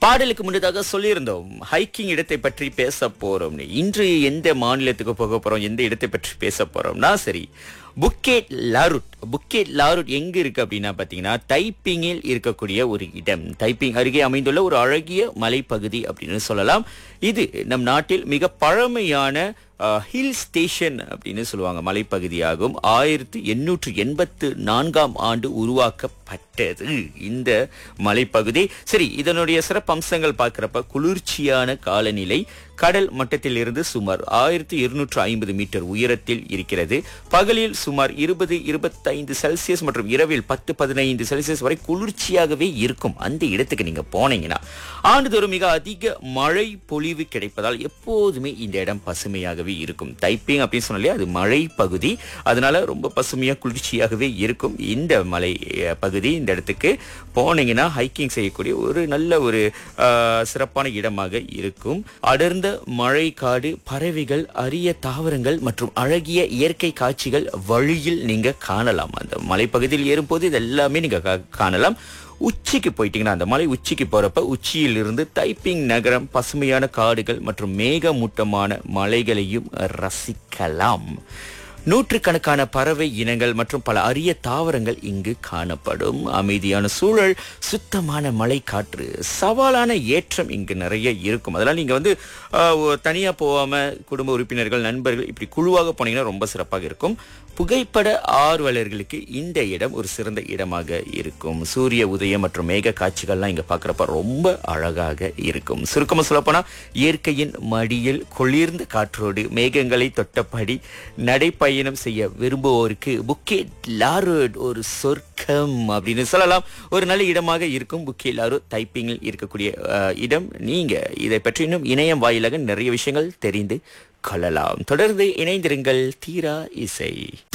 பாடலுக்கு முன்னதாக சொல்லியிருந்தோம் ஹைக்கிங் இடத்தை பற்றி பேச போறோம்னு இன்று எந்த மாநிலத்துக்கு போக போறோம் எந்த இடத்தை பற்றி பேச போறோம்னா சரி புக்கேட் லாருட் புக்கேட் லாருட் எங்க இருக்கு அப்படின்னா பாத்தீங்கன்னா தைப்பிங்கில் இருக்கக்கூடிய ஒரு இடம் தைப்பிங் அருகே அமைந்துள்ள ஒரு அழகிய மலைப்பகுதி அப்படின்னு சொல்லலாம் இது நம் நாட்டில் மிக பழமையான ஹில் ஸ்டேஷன் அப்படின்னு சொல்லுவாங்க மலைப்பகுதியாகும் ஆயிரத்தி எண்ணூற்று எண்பத்து நான்காம் ஆண்டு உருவாக்கப்பட்டது இந்த மலைப்பகுதி சரி இதனுடைய சிறப்பம்சங்கள் பார்க்கிறப்ப குளிர்ச்சியான காலநிலை கடல் மட்டத்தில் இருந்து சுமார் ஆயிரத்தி இருநூற்று ஐம்பது மீட்டர் உயரத்தில் இருக்கிறது பகலில் சுமார் இருபது இருபத்தைந்து செல்சியஸ் மற்றும் இரவில் பத்து பதினைந்து செல்சியஸ் வரை குளிர்ச்சியாகவே இருக்கும் அந்த இடத்துக்கு நீங்க போனீங்கன்னா ஆண்டுதோறும் மிக அதிக மழை பொழிவு கிடைப்பதால் எப்போதுமே இந்த இடம் பசுமையாகவே இருக்கும் தைப்பிங் அப்படின்னு சொன்னாலே அது மழை பகுதி அதனால ரொம்ப பசுமையா குளிர்ச்சியாகவே இருக்கும் இந்த மலை அஹ், பகுதி இந்த இடத்துக்கு போனீங்கன்னா ஹைக்கிங் செய்யக்கூடிய ஒரு நல்ல ஒரு அஹ், சிறப்பான இடமாக இருக்கும் அடர்ந்த மழை காடு பறவைகள் அரிய தாவரங்கள் மற்றும் அழகிய இயற்கை காட்சிகள் வழியில் நீங்க காணலாம் அந்த மலைப்பகுதியில் ஏறும்போது இது எல்லாமே நீங்க கா- காணலாம் உச்சிக்கு போயிட்டீங்கன்னா அந்த மலை உச்சிக்கு போறப்ப உச்சியிலிருந்து தைப்பிங் நகரம் பசுமையான காடுகள் மற்றும் மேகமூட்டமான மலைகளையும் ரசிக்கலாம் நூற்றுக்கணக்கான பறவை இனங்கள் மற்றும் பல அரிய தாவரங்கள் இங்கு காணப்படும் அமைதியான சூழல் சுத்தமான மலை காற்று சவாலான ஏற்றம் இங்கு நிறைய இருக்கும் அதெல்லாம் நீங்க வந்து ஆஹ், ஒ- தனியா போகாம குடும்ப உறுப்பினர்கள் நண்பர்கள் இப்படி குழுவாக போனீங்கன்னா ரொம்ப சிறப்பாக இருக்கும் புகைப்பட ஆர்வலர்களுக்கு இந்த இடம் ஒரு சிறந்த இடமாக இருக்கும் சூரிய உதயம் மற்றும் மேக காட்சிகள்லாம் இங்க பார்க்கறப்ப ரொம்ப அழகாக இருக்கும் சுருக்கமா சொல்லப்போனா இயற்கையின் மடியில் குளிர்ந்த காற்றோடு மேகங்களை தொட்டபடி நடைப்பயணம் செய்ய விரும்புவோருக்கு புக்கே லாரோட் ஒரு சொர்க்கம் அப்படின்னு சொல்லலாம் ஒரு நல்ல இடமாக இருக்கும் புக்கே லாரோ தைப்பிங்கில் இருக்கக்கூடிய அஹ், இடம் நீங்க இதை பற்றி இன்னும் இணையம் வாயிலாக நிறைய விஷயங்கள் தெரிந்து கொள்ளலாம் தொடர்ந்து இணைந்திருங்கள் தீரா இசை